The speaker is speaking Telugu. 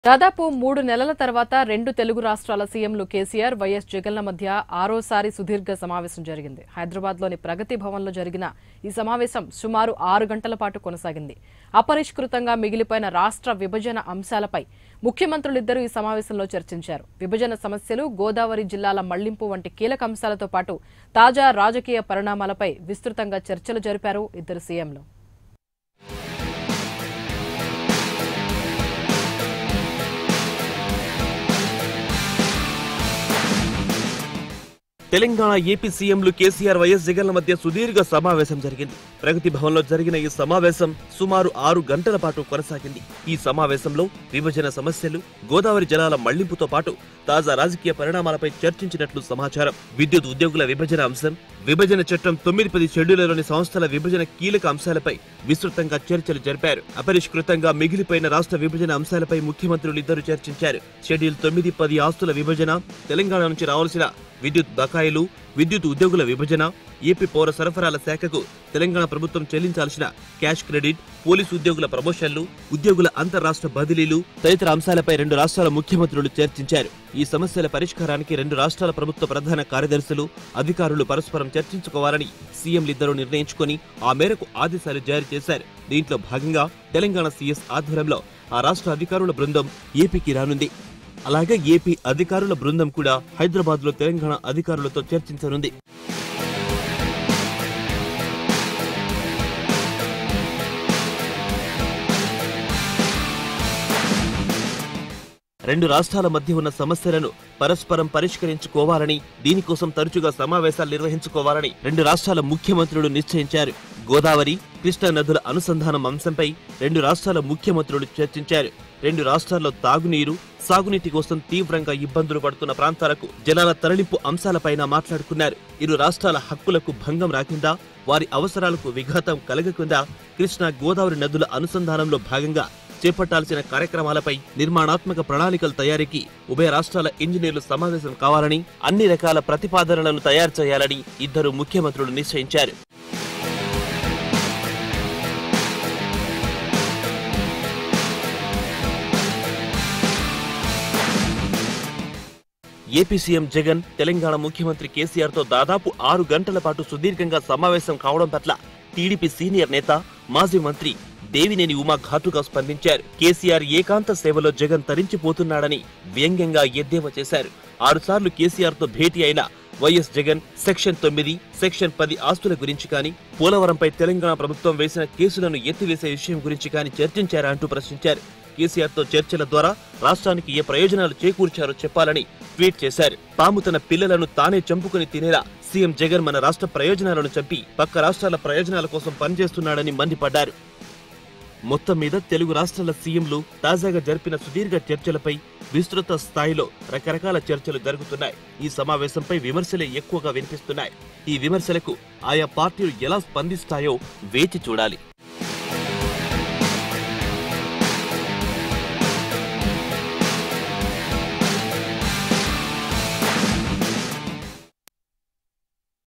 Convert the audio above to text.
దాదాపు మూడు నెలల తర్వాత రెండు తెలుగు రాష్ట్రాల సీఎంలు కేసీఆర్ వైఎస్ జగన్ల మధ్య ఆరోసారి సుదీర్ఘ సమావేశం జరిగింది హైదరాబాద్లోని ప్రగతి భవన్లో జరిగిన ఈ సమావేశం సుమారు ఆరు గంటల పాటు కొనసాగింది అపరిష్కృతంగా మిగిలిపోయిన రాష్ట్ర విభజన అంశాలపై ముఖ్యమంత్రులిద్దరూ ఈ సమావేశంలో చర్చించారు విభజన సమస్యలు గోదావరి జిల్లాల మళ్లింపు వంటి కీలక అంశాలతో పాటు తాజా రాజకీయ పరిణామాలపై విస్తృతంగా చర్చలు జరిపారు ఇద్దరు సీఎంలు తెలంగాణ ఏపీ సీఎంలు కేసీఆర్ వైఎస్ జగన్ల మధ్య సుదీర్ఘ సమావేశం జరిగింది ప్రగతి భవన్లో జరిగిన ఈ సమావేశం సుమారు ఆరు గంటల పాటు కొనసాగింది ఈ సమావేశంలో విభజన సమస్యలు గోదావరి జలాల మళ్లింపుతో పాటు తాజా రాజకీయ పరిణామాలపై చర్చించినట్లు సమాచారం విద్యుత్ ఉద్యోగుల విభజన అంశం విభజన చట్టం తొమ్మిది పది షెడ్యూళ్లలోని సంస్థల విభజన కీలక అంశాలపై విస్తృతంగా చర్చలు జరిపారు అపరిష్కృతంగా మిగిలిపోయిన రాష్ట్ర విభజన అంశాలపై ముఖ్యమంత్రులు ఇద్దరు చర్చించారు షెడ్యూల్ తొమ్మిది పది ఆస్తుల విభజన తెలంగాణ నుంచి రావాల్సిన విద్యుత్ బకాయిలు విద్యుత్ ఉద్యోగుల విభజన ఏపీ పౌర సరఫరాల శాఖకు తెలంగాణ ప్రభుత్వం చెల్లించాల్సిన క్యాష్ క్రెడిట్ పోలీసు ఉద్యోగుల ప్రమోషన్లు ఉద్యోగుల అంతరాష్ట్ర బదిలీలు తదితర అంశాలపై రెండు రాష్ట్రాల ముఖ్యమంత్రులు చర్చించారు ఈ సమస్యల పరిష్కారానికి రెండు రాష్ట్రాల ప్రభుత్వ ప్రధాన కార్యదర్శులు అధికారులు పరస్పరం చర్చించుకోవాలని సీఎంలిద్దరూ నిర్ణయించుకొని ఆ మేరకు ఆదేశాలు జారీ చేశారు దీంట్లో భాగంగా తెలంగాణ సీఎస్ ఆధ్వర్యంలో ఆ రాష్ట్ర అధికారుల బృందం ఏపీకి రానుంది అలాగే ఏపీ అధికారుల బృందం కూడా హైదరాబాద్ లో తెలంగాణ అధికారులతో చర్చించనుంది రెండు రాష్ట్రాల మధ్య ఉన్న సమస్యలను పరస్పరం పరిష్కరించుకోవాలని దీనికోసం తరచుగా సమావేశాలు నిర్వహించుకోవాలని రెండు రాష్ట్రాల ముఖ్యమంత్రులు నిశ్చయించారు గోదావరి కృష్ణా నదుల అనుసంధానం అంశంపై రెండు రాష్ట్రాల ముఖ్యమంత్రులు చర్చించారు రెండు రాష్ట్రాల్లో తాగునీరు సాగునీటి కోసం తీవ్రంగా ఇబ్బందులు పడుతున్న ప్రాంతాలకు జలాల తరలింపు అంశాలపైన మాట్లాడుకున్నారు ఇరు రాష్ట్రాల హక్కులకు భంగం రాకుండా వారి అవసరాలకు విఘాతం కలగకుండా కృష్ణా గోదావరి నదుల అనుసంధానంలో భాగంగా చేపట్టాల్సిన కార్యక్రమాలపై నిర్మాణాత్మక ప్రణాళికల తయారీకి ఉభయ రాష్ట్రాల ఇంజనీర్లు సమావేశం కావాలని అన్ని రకాల ప్రతిపాదనలను తయారు చేయాలని ఇద్దరు ముఖ్యమంత్రులు నిశ్చయించారు ఏపీ సీఎం జగన్ తెలంగాణ ముఖ్యమంత్రి కేసీఆర్ తో దాదాపు ఆరు గంటల పాటు సుదీర్ఘంగా సమావేశం కావడం పట్ల టీడీపీ సీనియర్ నేత మాజీ మంత్రి దేవినేని ఉమా ఘాటుగా స్పందించారు కేసీఆర్ ఏకాంత సేవలో జగన్ తరించిపోతున్నాడని వ్యంగ్యంగా ఎద్దేవా చేశారు ఆరుసార్లు కేసీఆర్ తో భేటీ అయిన వైఎస్ జగన్ సెక్షన్ తొమ్మిది సెక్షన్ పది ఆస్తుల గురించి కానీ పోలవరంపై తెలంగాణ ప్రభుత్వం వేసిన కేసులను ఎత్తివేసే విషయం గురించి కానీ చర్చించారా అంటూ ప్రశ్నించారు కేసీఆర్ తో చర్చల ద్వారా రాష్ట్రానికి ఏ ప్రయోజనాలు చేకూర్చారో చెప్పాలని ట్వీట్ చేశారు తాము తన పిల్లలను తానే చంపుకుని తినేలా సీఎం జగన్ మన రాష్ట్ర ప్రయోజనాలను చంపి పక్క రాష్ట్రాల ప్రయోజనాల కోసం పనిచేస్తున్నాడని మండిపడ్డారు మొత్తం మీద తెలుగు రాష్ట్రాల సీఎంలు తాజాగా జరిపిన సుదీర్ఘ చర్చలపై విస్తృత స్థాయిలో రకరకాల చర్చలు జరుగుతున్నాయి ఈ సమావేశంపై విమర్శలే ఎక్కువగా వినిపిస్తున్నాయి ఈ విమర్శలకు ఆయా పార్టీలు ఎలా స్పందిస్తాయో వేచి చూడాలి